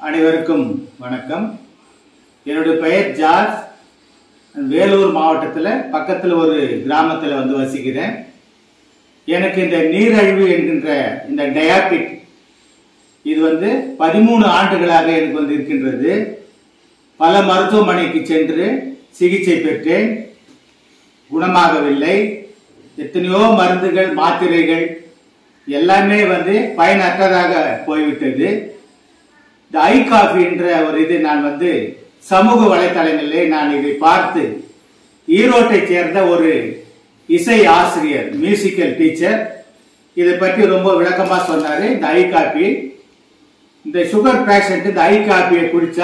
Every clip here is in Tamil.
அனைவருக்கும் வணக்கம் என்னுடைய பெயர் ஜார்ஜ் வேலூர் மாவட்டத்தில் பக்கத்தில் ஒரு கிராமத்தில் வந்து வசிக்கிறேன் எனக்கு இந்த நீரழிவு என்கின்ற இந்த டயாபிட் இது வந்து பதிமூணு ஆண்டுகளாக எனக்கு வந்து இருக்கின்றது பல மருத்துவமனைக்கு சென்று சிகிச்சை பெற்றேன் குணமாகவில்லை எத்தனையோ மருந்துகள் மாத்திரைகள் எல்லாமே வந்து பயனற்றதாக போய்விட்டது இந்த ஐ காஃபி என்ற ஒரு இது நான் வந்து சமூக வலைத்தளங்களிலே நான் இதை பார்த்து ஈரோட்டைச் சேர்ந்த ஒரு இசை ஆசிரியர் மியூசிக்கல் டீச்சர் இதை பற்றி ரொம்ப விளக்கமா சொன்னாரு இந்த ஐ காஃபி இந்த சுகர் பேஷண்ட் இந்த ஐ காஃபியை குடிச்சா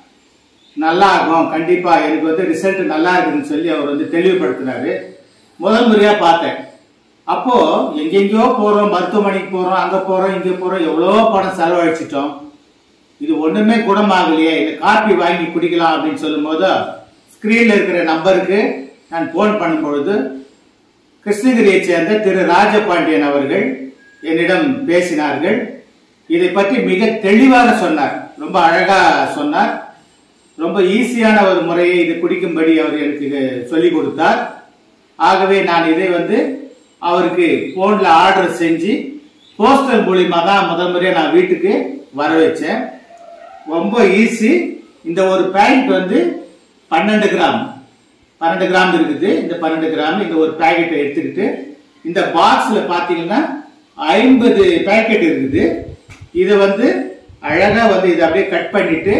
நல்லா ஆகும் கண்டிப்பா எனக்கு வந்து ரிசல்ட் நல்லா இருக்குதுன்னு சொல்லி அவர் வந்து தெளிவுபடுத்தினாரு முதல் முறையா பார்த்தேன் அப்போ எங்கெங்கயோ போறோம் மருத்துவமனைக்கு போறோம் அங்க போறோம் இங்க போறோம் எவ்வளோ பணம் செலவழிச்சிட்டோம் இது ஒண்ணுமே குணமாகலையே இந்த காப்பி வாங்கி குடிக்கலாம் அப்படின்னு சொல்லும்போது ஸ்கிரீன்ல இருக்கிற நம்பருக்கு நான் போன் பண்ணும்பொழுது கிருஷ்ணகிரியை சேர்ந்த திரு ராஜபாண்டியன் அவர்கள் என்னிடம் பேசினார்கள் இதை பற்றி மிக தெளிவாக சொன்னார் ரொம்ப அழகா சொன்னார் ரொம்ப ஈஸியான ஒரு முறையை இது குடிக்கும்படி அவர் எனக்கு சொல்லிக் கொடுத்தார் ஆகவே நான் இதை வந்து அவருக்கு போன்ல ஆர்டர் செஞ்சு போஸ்டல் மூலியமா தான் முதல் முறையா நான் வீட்டுக்கு வர வச்சேன் ரொம்ப ஈஸி இந்த ஒரு பேக்கெட் வந்து பன்னெண்டு கிராம் பன்னெண்டு கிராம் இருக்குது இந்த பன்னெண்டு கிராம் இந்த ஒரு பேக்கெட்டை எடுத்துக்கிட்டு இந்த பாக்ஸ்ல பாத்தீங்கன்னா ஐம்பது பேக்கெட் இருக்குது இதை வந்து அழகா வந்து இதை அப்படியே கட் பண்ணிட்டு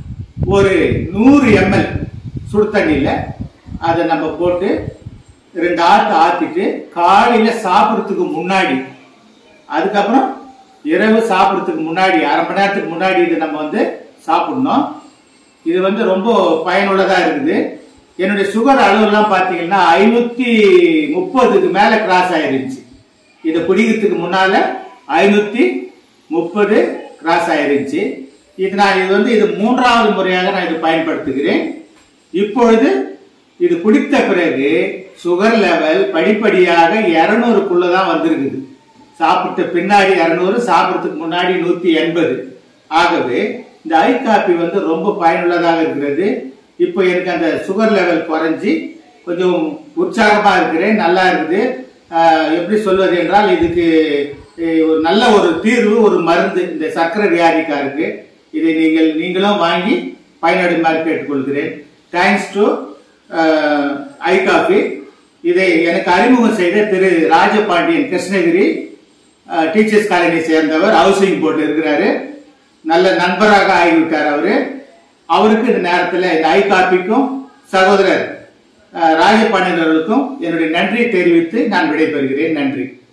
ஒரு நூறு எம்எல் சுடு தண்ணியில அதை நம்ம போட்டு ரெண்டு ஆத்து ஆத்திட்டு காலையில சாப்பிட்றதுக்கு முன்னாடி அதுக்கப்புறம் இரவு சாப்பிட்றதுக்கு முன்னாடி அரை மணி நேரத்துக்கு முன்னாடி இது நம்ம வந்து சாப்பிடணும் இது வந்து ரொம்ப பயனுள்ளதா இருக்குது என்னுடைய சுகர் அளவுலாம் பார்த்தீங்கன்னா ஐநூத்தி முப்பதுக்கு மேல கிராஸ் ஆயிருந்துச்சு இதை குடிக்கிறதுக்கு முன்னால ஐநூத்தி முப்பது கிராஸ் ஆயிருந்துச்சு இது நான் இது வந்து இது மூன்றாவது முறையாக நான் இது பயன்படுத்துகிறேன் இப்பொழுது இது குடித்த பிறகு சுகர் லெவல் படிப்படியாக இருநூறுக்குள்ள தான் வந்திருக்குது சாப்பிட்ட பின்னாடி இரநூறு சாப்பிட்றதுக்கு முன்னாடி நூத்தி எண்பது ஆகவே இந்த ஐ காப்பி வந்து ரொம்ப பயனுள்ளதாக இருக்கிறது இப்போ எனக்கு அந்த சுகர் லெவல் குறைஞ்சி கொஞ்சம் உற்சாகமா இருக்கிறேன் நல்லா இருக்குது ஆஹ் எப்படி சொல்வது என்றால் இதுக்கு அஹ், ஒரு நல்ல ஒரு தீர்வு ஒரு மருந்து இந்த சர்க்கரை வியாதிக்காருக்கு இதை நீங்கள் நீங்களும் வாங்கி பயனடைமாறு கேட்டுக்கொள்கிறேன் தேங்க்ஸ் டு ஐ காஃபி இதை எனக்கு அறிமுகம் செய்த திரு ராஜபாண்டியன் கிருஷ்ணகிரி டீச்சர்ஸ் காலேஜை சேர்ந்தவர் ஹவுசிங் போர்டு இருக்கிறாரு நல்ல நண்பராக ஆகிவிட்டார் அவரு அவருக்கு இந்த நேரத்தில் இந்த ஐ காப்பிக்கும் சகோதரர் அஹ், ராஜபாண்டியன் அவர்களுக்கும் என்னுடைய நன்றியை தெரிவித்து நான் விடைபெறுகிறேன் நன்றி